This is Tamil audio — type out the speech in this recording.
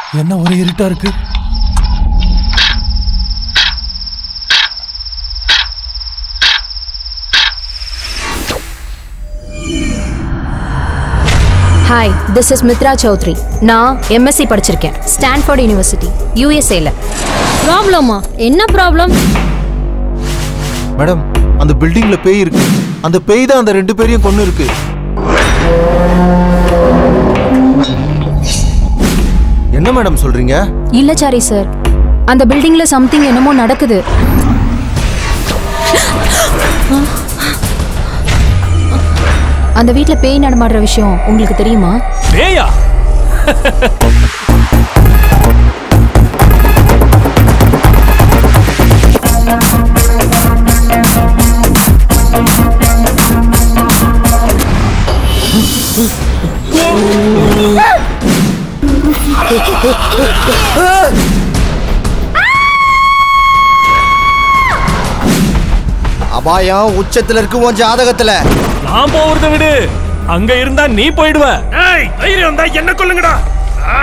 என்ன ஒரு இருட்டா இருக்கு hi this is Mitra Chowdhury நான் எம்எஸ்சி படிச்சிருக்கேன் ஸ்டான்ஃபோர்ட் யூனிவர்சிட்டி யூஎஸ்ஏல ப்ராப்ளமா என்ன ப்ராப்ளம் மேடம் அந்த பில்டிங்ல பேய் இருக்கு அந்த பேய் தான் அந்த ரெண்டு பேரையும் கொண்டு இருக்கு என்ன மேடம் சொல்றீங்க இல்ல சாரி சார் அந்த பில்டிங்ல சம்திங் என்னமோ நடக்குது அந்த வீட்ல பேய் நடமாடுற விஷயம் உங்களுக்கு தெரியுமா பேயா அபாயம் உச்சத்துல இருக்கு உன் ஜாதகத்துல நான் போறத விடு அங்க இருந்தா நீ போயிடுவ ஏய் தைரியம் தான் என்ன கொல்லுங்கடா ஆ!